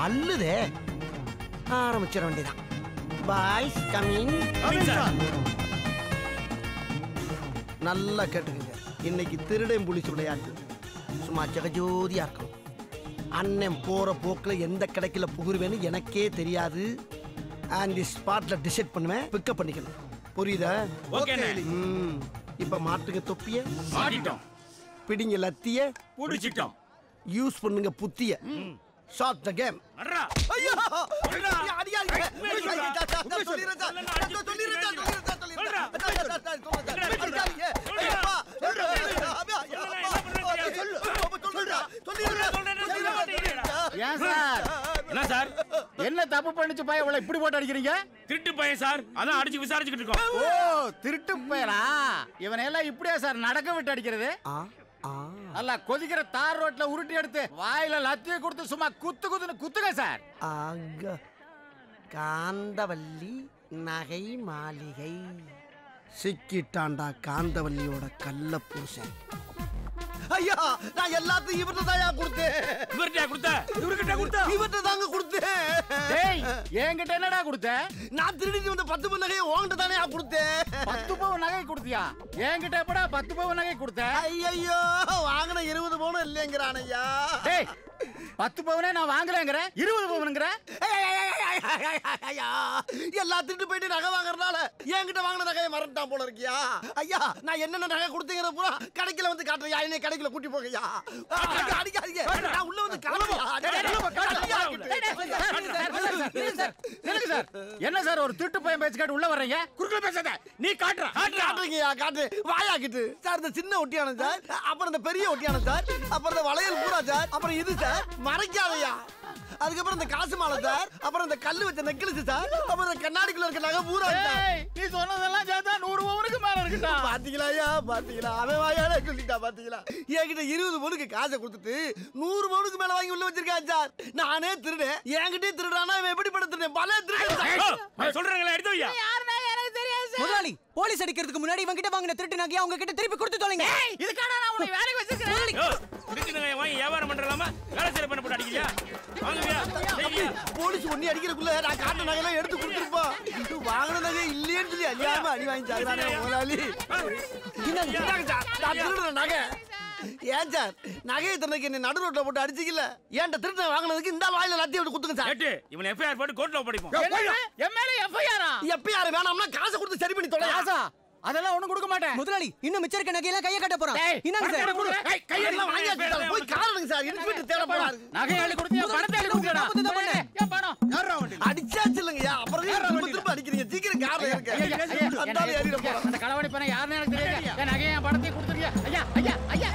அள்ளுதே ஆரம்பிச்சிட வேண்டியதான் boys coming நல்லா கேட்டுக்கங்க இன்னைக்கு திருடன் புலிஸ் விளையாட்டு சும்மா ஜெகஜோதியா இருக்கும் அண்ணன் போற போக்குல எந்த கடைக்குல புகுருவேன்னு எனக்கே தெரியாது அண்ட் ஸ்பாட்ல டிசைட் பண்ணுவேன் பிக்கப் பண்ணிக்கணும் புரியுதா ஓகேண்ணே. ம் இப்ப மாட்டுங்க தொப்பிய மாட்டிட்டோம் பிடிங்க லத்திய புடிச்சிட்டோம் யூஸ் பண்ணுங்க புத்திய ஷார்ட் த கேம் அட்ரா ஐயோ சொல்றா. அடிக்காதீங்க. உண்மையை சொல்றா. சொல்லிடுறேன், சொல்லிடுறேன், சொல்லுங்க, அடிச்சு சொல்லிடுறேன், சொல்லிடுறேன். சொல்லிடுறேன், சொல்றா. சொல்லிடுறேன், சொல்லிடுறேன். அடிக்காதீங்க. சொல்றா. ஐயப்பா, சொல்றா. ஐயா, ஐயா, சொல்றா, அப்பா. என்ன பண்றது? சொல்லு, அப்பா, சொல்லுடா. சொல்லிடுறேன். சொல்றேன்னு சொல்ல மாட்டேங்கிறீடா. ஏன் சார் என்ன சார் என்ன தப்பு பண்ணிச்சு பையன் இவ்வளவு இப்படி போட்டு அடிக்கிறீங்க திருட்டு பையன் சார் அதான் அடிச்சு விசாரிச்சுக்கிட்டு இருக்கோம் ஓ திருட்டு பயலா இவனை எல்லாம் இப்படியா சார் நடக்க விட்டு அடிக்கிறது ஆ, ஆ. நல்லா கொதிக்கிற தார் ரோட்ல உருட்டி எடுத்து வாயில லத்திய கொடுத்து சும்மா குத்து குத்துன்னு குத்துங்க சார் ஆக காந்தவல்லி நகை மாளிகை சிக்கிட்டாண்டா காந்தவல்லியோட கள்ள புருஷன் ஐயா நான் எல்லாத்தையும் இவர்கிட்ட தான் கொடுத்தேன் இவர்கிட்ட கொடுத்த இவர்கிட்ட கொடுத்த இவர்கிட்ட தாங்க கொடுத்தேன் டேய் என்கிட்ட என்னடா கொடுத்த நான் திருடிட்டு வந்த பத்து மணி நகையை உங்ககிட்ட தானே கொடுத்தேன் பத்து பவுன் நகை கொடுத்தியா என்கிட்ட எப்படா பத்து பவுன் நகை கொடுத்த ஐயோ வாங்கின இருபது பவுனும் இல்லைங்கிறான் ஐயா டேய் பத்து பவுனே நான் வாங்கலங்கிற இருபது பவுனுங்கிற ஐயா எல்லா திருட்டு போயிட்டு நகை வாங்குறதுனால என்கிட்ட வாங்கின நகையை மறந்துட்டான் போல இருக்கியா ஐயா நான் என்னென்ன நகை கொடுத்தீங்கிற பூரா கடைக்கில வந்து காட்டுறியா என்னை கடைக்குள்ள கூட்டி போகையா அடிக்காதீங்க நான் உள்ள வந்து நில்லுங்க சார் என்ன சார் ஒரு திருட்டு பையன் பேச்சு கேட்டு உள்ள வர்றீங்க குறுக்கல பேசாத நீ காட்டுற காட்டுறீங்கயா காட்டு வாயாக்கிட்டு சார் இந்த சின்ன ஒட்டியானம் சார் அப்புறம் இந்த பெரிய ஒட்டியானம் சார் அப்புறம் இந்த வளையல் பூரா சார் அப்புறம் இது சார் மறைக்காதையா அதுக்கப்புறம் இந்த காசு மாலை சார் அப்புறம் இந்த கல்லு வச்ச நெக்லஸ் சார் அப்புறம் இந்த கண்ணாடிக்குள்ள இருக்க நகை பூரா சார் ஏய், நீ சொன்னதெல்லாம் சேர்த்தா நூறு பவுனுக்கு மேல இருக்குடா பாத்தீங்களா ஐயா பாத்தீங்களா அவன் வாயால சொல்லிட்டா பாத்தீங்களா என்கிட்ட இருபது பவுனுக்கு காசை கொடுத்துட்டு நூறு பவுனுக்கு மேல வாங்கி உள்ள வச்சிருக்கான் சார் நானே திருடேன் என்கிட்டயே திருடானா இவன் எப்படி பட திருடேன் பல திருடன் சார். சொல்றாங்களா எடுத்து வையா முதலாளி போலீஸ் அடிக்கிறதுக்கு முன்னாடி இவங்க கிட்ட வாங்கின திருட்டு நகையை அவங்க கிட்ட திருப்பி கொடுத்து தொலைங்க இதுக்கான நான் உன்னை வேலைக்கு வச்சிருக்கிறேன் யோ, திருட்டு நகையை வாங்கி வியாபாரம் பண்றலாமா வேலை செய்ய பண்ண போட்டு அடிக்கிறியா வாங்குவியா செய்வியா? போலீஸ் ஒண்ணி அடிக்கிறதுக்குள்ள நான் காட்ட நகையெல்லாம் எடுத்து கொடுத்துருப்போம் வாங்கின நகை இல்லையேன்னு சொல்லி அழியாம அடி வாங்கி சாகுறானே முதலாளி இந்தாங்க, இந்தாங்க சார், நான் திருடுற நகை ஏன் சார் நகையை திறனைக்கு என்ன நடு ரோட்ல போட்டு அடிச்சிக்கல ஏன்டா திருட்டு வாங்கினதுக்கு இந்த ஆள் வாயில லத்தி விட்டு குத்துங்க சார் கேட்டு இவன் எஃப்ஐஆர் போட்டு கோர்ட்ல ஒப்படைப்போம் என் மேல எஃப்ஐஆரா எப்ப யாரு வேணாம்னா காசை கொடுத்து சரி பண்ணி தொலை ஆசா அதெல்லாம் ஒண்ணும் கொடுக்க மாட்டேன் முதலாளி இன்னும் மிச்சம் இருக்க நகையெல்லாம் கையை கட்ட போறான் டேய், இன்னாங்க பணத்தை சார் கொடு. ஏய், கையை எல்லாம் எடுத்து வாங்கியாச்சு சார். போய் காரணங்க சார் இன்ஸ்பெக்டர் தேட போறாரு நகை அள்ளி கொடுத்தியா பணத்தை அள்ளி கொடுக்கடா நாற்பது தான் பண்ணேன். ஏன் பணம் அடிச்சாச்சு இல்லைங்கய்யா அப்புறம் ஏன் திரும்ப திரும்ப அடிக்கிறீங்க சீக்கிரம் கார்ல ஐயா, ஐயா, ஐயா, இருக்க அந்த ஆளு ஏறிட போறான் அந்த களவாணி பணம் யாருன்னு எனக்கு தெரியாது என் நகையை என் பணத்தையும் கொடுத்துருங்க ஐயா ஐயா ஐயா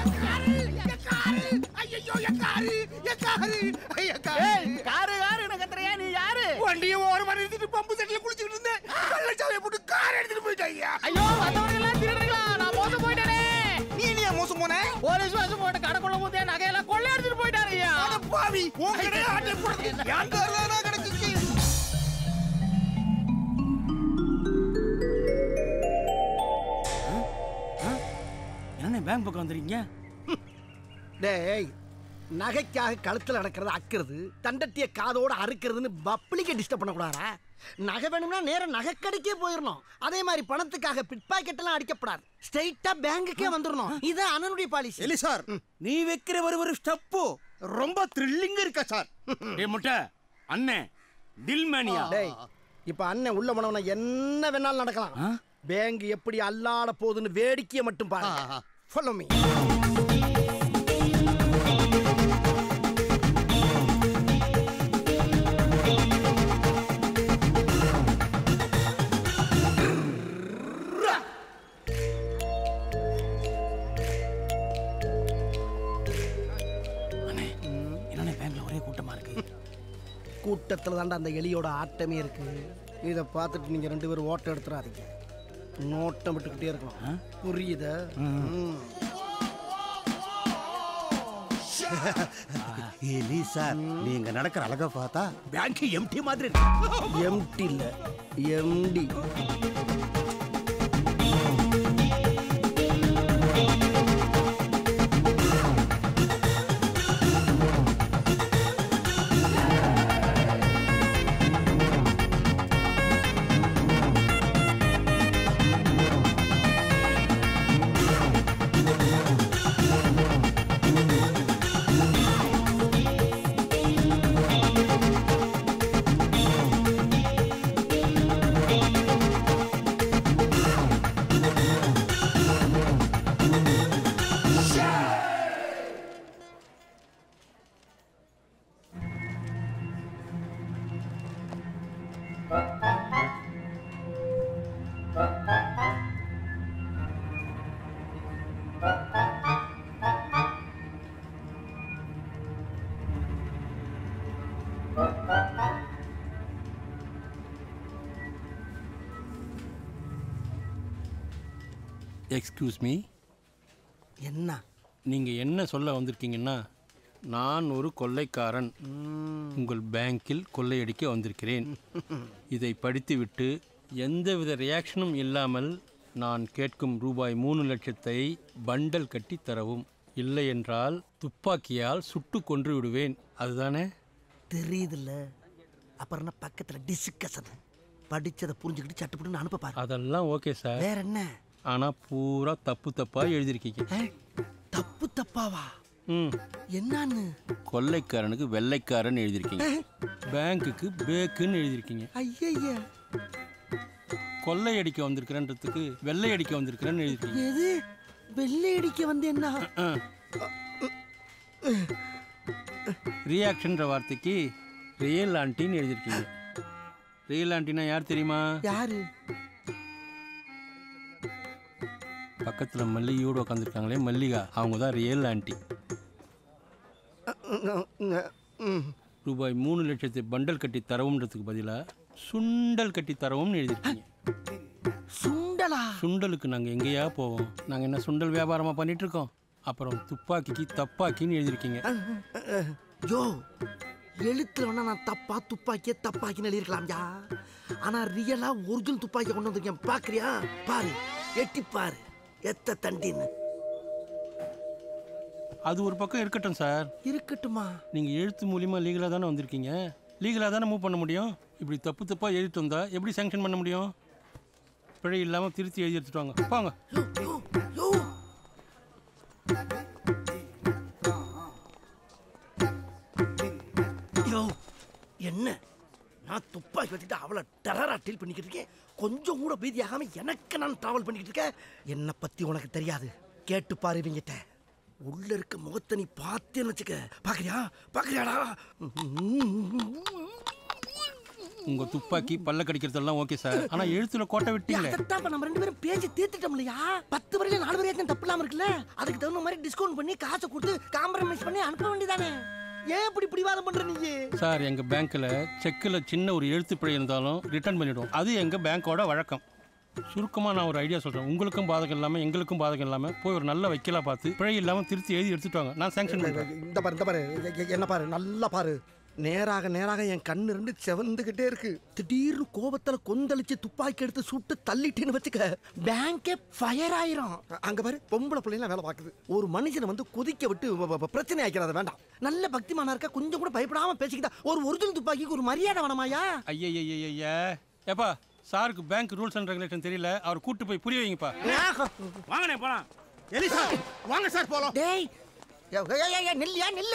ஏய், காரு காரு எனக்கு கத்துறியா நீ யாரு வண்டியை ஓர மாதிரி எடுத்துட்டு பம்பு செட்டில் குளிச்சுக்கிட்டு இருந்தேன் கள்ளச்சாலையை போட்டு கார் எடுத்துட்டு போயிட்டாங்க ஐயோ வந்தவங்க எல்லாம் திருடுங்களா நான் மோசம் போயிட்டேனே நீ இல்லையா மோசம் போன போலீஸ் வாசம் போட்டு கடைக்குள்ள போது என் நகையெல்லாம் கொள்ளை எடுத்துட்டு போயிட்டாரு ஐயா பாவி உன் கடையை ஆட்டை போடுறதுக்கு என் கார்ல தான் கிடக்குச்சு என்ன பேங்க் பக்கம் வந்துருக்கீங்க டேய் நகைக்காக கழுத்துல நடக்கிறது அக்கிறது தண்டட்டிய காதோட அறுக்கிறதுன்னு பப்ளிக்கை டிஸ்டர்ப் பண்ணக்கூடாதா நகை வேணும்னா நேரா நகைக்கடைக்கே போயிடணும் அதே மாதிரி பணத்துக்காக பிட் பாக்கெட் எல்லாம் அடிக்கப்படாது ஸ்ட்ரைட்டா பேங்குக்கே வந்துடணும் இது அண்ணனுடைய பாலிசி எலி சார் நீ வைக்கிற ஒரு ஒரு ஸ்டெப்பு ரொம்ப த்ரில்லிங் இருக்கா சார் டேய் முட்டை அண்ணன் தில் மேனியா டேய் இப்ப அண்ணன் உள்ள போனவன என்ன வேணாலும் நடக்கலாம் பேங்க் எப்படி அல்லாட போகுதுன்னு வேடிக்கையை மட்டும் பாருங்க ஃபாலோ மீ என்னண்ணே பேங்க்ல ஒரே கூட்டமா இருக்கு கூட்டத்துல தாண்டா அந்த எலியோட ஆட்டமே இருக்கு இதை பார்த்துட்டு நீங்க ரெண்டு பேரும் ஓட்டம் எடுத்துறாதீங்க நோட்டம் விட்டுக்கிட்டே இருக்கணும் புரியுதா ம். எலி சார் நீங்க நடக்கிற அழகா பார்த்தா பேங்க் எம்டி மாதிரி எம்டி இல்ல எம்டி எக்ஸ்கியூஸ் மீ என்ன நீங்கள் என்ன சொல்ல வந்திருக்கீங்கன்னா நான் ஒரு கொள்ளைக்காரன் உங்கள் பேங்கில் கொள்ளையடிக்க வந்திருக்கிறேன் இதை படித்துவிட்டு எந்தவித ரியாக்ஷனும் இல்லாமல் நான் கேட்கும் ரூபாய் மூணு லட்சத்தை பண்டல் கட்டி தரவும் இல்லை என்றால் துப்பாக்கியால் சுட்டு கொன்று விடுவேன் அதுதானே தெரியுதுல்ல அப்புறம் என்ன பக்கத்துல டிஸ்கஷன் படிச்சதை புரிஞ்சுக்கிட்டு சட்டுப்புட்டுன்னு அனுப்ப பாரு அதெல்லாம் ஓகே சார் வேற என்ன ஆனால் பூரா தப்பு தப்பாக எழுதியிருக்கீங்க ஏ, தப்பு தப்பாவா ம் என்னன்னு கொள்ளைக்காரனுக்கு வெள்ளைக்காரன் எழுதியிருக்கீங்க பேங்க்குக்கு பேக்குன்னு எழுதியிருக்கீங்க ஐயய்ய கொள்ளையடிக்க வந்திருக்கிறேன்றதுக்கு வெள்ளையடிக்க வந்திருக்கிறேன்னு எழுதியிருக்கீங்க எது வெள்ளை அடிக்க வந்து என்ன ரியாக்ஷன்ற வார்த்தைக்கு ரியல் ஆண்டின்னு எழுதியிருக்கீங்க ரியல் ஆண்டினா யார் தெரியுமா யாரு பக்கத்தில் மல்லிகையோடு உட்காந்துருக்காங்களே மல்லிகா அவங்க தான் ரியல் ஆண்டி ரூபாய் மூணு லட்சத்தை பண்டல் கட்டி தரவுன்றதுக்கு பதிலாக சுண்டல் கட்டி தரவும்னு எழுதியிருக்கீங்க சுண்டலா சுண்டலுக்கு நாங்கள் எங்கேயா போவோம் நாங்கள் என்ன சுண்டல் வியாபாரமாக பண்ணிட்டு இருக்கோம் அப்புறம் துப்பாக்கிக்கு தப்பாக்கின்னு எழுதியிருக்கீங்க யோ எழுத்துல வேணா நான் தப்பா துப்பாக்கிய தப்பாக்கின்னு எழுதிருக்கலாம்யா ஆனா ரியலா ஒரிஜினல் துப்பாக்கிய கொண்டு வந்திருக்கேன் பாக்குறியா பாரு எட்டி பாரு எத்த தண்டின்னு அது ஒரு பக்கம் இருக்கட்டும் சார் இருக்கட்டுமா நீங்கள் எழுத்து மூலியமா லீகலாக தானே வந்திருக்கீங்க லீகலாக தானே மூவ் பண்ண முடியும் இப்படி தப்பு தப்பாக எழுதிட்டு வந்தா எப்படி சேங்ஷன் பண்ண முடியும் பிழை இல்லாமல் திருத்தி எழுதி எடுத்துட்டு வாங்க போங்க யோ யோ யோ யோ என்ன நான் துப்பாக்கி வச்சுட்டு அவளை டெரரா டீல் பண்ணிக்கிட்டு இருக்கேன் கொஞ்சம் கூட பீதியாகாம எனக்கு நான் டிராவல் பண்ணிக்கிட்டு இருக்கேன் என்னை பத்தி உனக்கு தெரியாது கேட்டு பாரு இவங்கிட்ட உள்ள இருக்க முகத்தை நீ பார்த்தேன்னு வச்சுக்க பாக்குறியா பாக்குறியாடா உங்கள் துப்பாக்கி பல்ல கடிக்கிறதெல்லாம் ஓகே சார் ஆனால் எழுத்துல கோட்டை விட்டீங்களே அதைத்தான் இப்ப நம்ம ரெண்டு பேரும் பேசி தீர்த்துட்டோம் இல்லையா பத்து வரையில நாலு வரையும் தப்பு இல்லாம இருக்குல்ல அதுக்கு தகுந்த மாதிரி டிஸ்கவுண்ட் பண்ணி காசை கொடுத்து காம்ப்ரமைஸ் பண்ணி அனுப்ப வேண்டியதானே ஏன் இப்படி பிடிவாதம் பண்ற நீ சார் எங்கள் பேங்க்கில் செக்கில் சின்ன ஒரு எழுத்து பிழை இருந்தாலும் ரிட்டர்ன் பண்ணிவிடுவோம் அது எங்கள் பேங்க்கோட வழக்கம் சுருக்கமாக நான் ஒரு ஐடியா சொல்கிறேன் உங்களுக்கும் பாதகம் இல்லாமல் எங்களுக்கும் பாதகம் இல்லாமல் போய் ஒரு நல்ல வைக்கலாக பார்த்து பிழை இல்லாமல் திருத்தி எழுதி எடுத்துட்டு வாங்க நான் சேங்ஷன் பண்ணுறேன் இந்த பாரு இந்த பாரு எ- எ- என்ன பாரு நல்லா பாரு நேராக நேராக என் கண்ணு ரெண்டு செவந்துகிட்டே இருக்கு திடீர்னு கோபத்துல கொந்தளிச்சு துப்பாக்கி எடுத்து சுட்டு தள்ளிட்டேன்னு வச்சுக்க பேங்கே ஃபயர் ஆயிரும் அ- அங்க பாரு பொம்பளை பிள்ளைலாம் வேலை பார்க்குது ஒரு மனுஷனை வந்து கொதிக்க விட்டு வ- வ- பிரச்சனை ஆக்கிறாத வேண்டாம் நல்ல பக்திமானா இருக்க கொஞ்சம் கூட பயப்படாம பேசிக்கிட்டா ஒரு ஒரிஜினல் துப்பாக்கிக்கு ஒரு மரியாதை வேணாமாயா ஐயய்யய்யா ஏப்பா சாருக்கு பேங்க் ரூல்ஸ் அண்ட் ரெகுலேஷன் தெரியல அவர் கூட்டு போய் புரிய வைங்கப்பா வாங்கண்ணே போலாம் எலிசா வாங்க சார் போலாம் டேய் ஏய், ஏய், ஏய், ஏய், நில்லியா நில்லு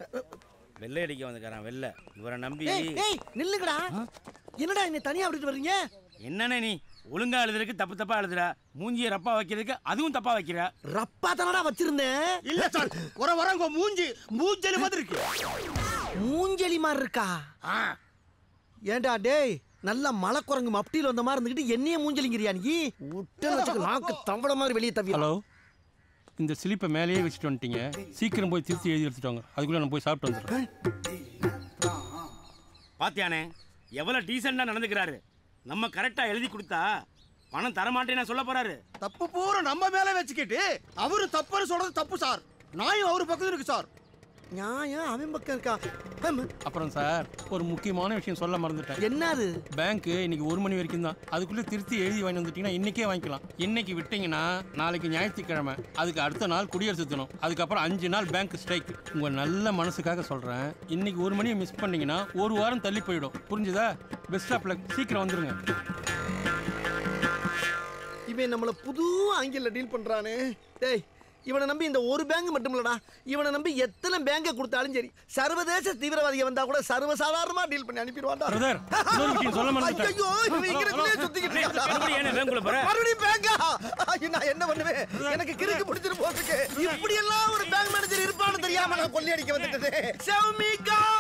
வெள்ளை அடிக்க வந்துக்கிறான் வெள்ளை இவரை நம்பி ஏய் ஏய் நில்லுங்கடா என்னடா என்னை தனியா விட்டுட்டு வர்றீங்க என்னண்ணே நீ ஒழுங்கா எழுதுறதுக்கு தப்பு தப்பா எழுதுற மூஞ்சியை ரப்பா வைக்கிறதுக்கு அதுவும் தப்பா வைக்கிற ரப்பா தானடா வச்சிருந்தேன் இல்ல சார் வர வர உங்க மூஞ்சி மூஞ்சலி மாதிரி இருக்கு மூஞ்செலி மாதிரி இருக்கா ஆ, ஏன்டா டேய் நல்ல மலை குரங்கு மப்டியில் வந்த மாதிரி இருந்துக்கிட்டு என்னைய மூஞ்சலிங்கிறியா நீ விட்டுன்னு வச்சுக்க நாக்கு தவள மாதிரி வெளியே தவி ஹலோ இந்த ஸ்லிப்பை மேலேயே வச்சுட்டு வந்துட்டீங்க சீக்கிரம் போய் திருத்தி எழுதி எடுத்துட்டு வாங்க அதுக்குள்ளே நான் போய் சாப்பிட்டு வந்துடுறேன் பாத்தியானே எவ்வளவு டீசெண்டா நடந்துக்கிறாரு நம்ம கரெக்டா எழுதி கொடுத்தா பணம் தரமாட்டேன்னு சொல்ல போறாரு தப்பு பூரா நம்ம மேல வச்சுக்கிட்டு அவரு தப்புன்னு சொல்றது தப்பு சார் நாயும் அவரு பக்கத்துல இருக்கு சார் நியாயம் அவன் பக்கம் இருக்கா ஹம், அப்புறம் சார் ஒரு முக்கியமான விஷயம் சொல்ல மறந்துட்டேன் என்னது பேங்க்கு இன்னைக்கு ஒரு மணி வரைக்கும் தான் அதுக்குள்ளே திருத்தி எழுதி வாங்கி வந்துட்டீங்கன்னா இன்னைக்கே வாங்கிக்கலாம் இன்னைக்கு விட்டீங்கன்னா நாளைக்கு ஞாயிற்றுக்கிழமை அதுக்கு அடுத்த நாள் குடியரசு தினம் அதுக்கப்புறம் அஞ்சு நாள் பேங்க் ஸ்ட்ரைக் உங்கள் நல்ல மனசுக்காக சொல்கிறேன் இன்னைக்கு ஒரு மணியை மிஸ் பண்ணீங்கன்னா ஒரு வாரம் தள்ளி போயிடும் புரிஞ்சுதா பெஸ்ட் ஆஃப் லக் சீக்கிரம் வந்துருங்க இவன் நம்மள புது ஆங்கில டீல் பண்றானே டேய் இவனை நம்பி இந்த ஒரு பேங்க் மட்டும் இல்லடா இவனை நம்பி எத்தனை பேங்கை கொடுத்தாலும் சரி சர்வதேச தீவிரவாதிக வந்தா கூட சர்வசாதாரணமா டீல் பண்ணி அனுப்பிடுவான்டா பிரதர் இன்னொரு விஷயம் சொல்ல மறந்துட்டேன் ஐயோ இவன் இங்கனக்குள்ளே சுத்திக்கிட்டு இருக்கான்டா. மறுபடியும் ஏன் பேங்குள்ள போற மறுபடியும் பேங்கா ஐயோ, நான் என்ன பண்ணுவேன் எனக்கு கிறுக்கு பிடிச்சிட்டு போட்டுருக்கு இப்படி எல்லாம் ஒரு பேங்க் மேனேஜர் இருப்பான்னு தெரியாம நான் கொள்ளையடிக்க வந்துட்டேன் செவ் மீ காட்